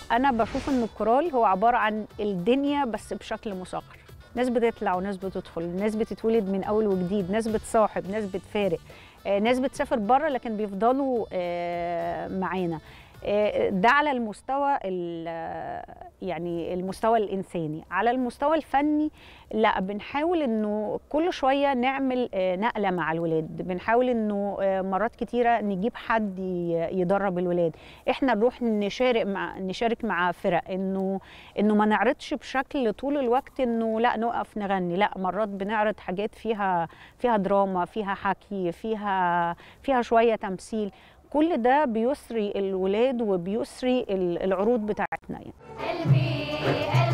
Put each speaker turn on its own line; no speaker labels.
انا بشوف ان الكورال هو عباره عن الدنيا بس بشكل مصغر ناس بتطلع وناس بتدخل ناس بتتولد من اول وجديد ناس بتصاحب ناس بتفارق آه، ناس بتسافر بره لكن بيفضلوا آه، معانا آه، ده على المستوى ال- يعني المستوى الانساني على المستوى الفني لا بنحاول انه كل شويه نعمل آه، نقله مع الولاد بنحاول انه آه، مرات كتيره نجيب حد ي- يدرب الولاد احنا نروح نشارك مع نشارك مع فرق انه انه ما نعرضش بشكل طول الوقت انه لا نقف نغني لا مرات بنعرض حاجات فيها فيها دراما فيها حكي فيها فيها شويه تمثيل كل ده بيسري الولاد وبيسري ال- العروض بتاعتنا يعني
قلبي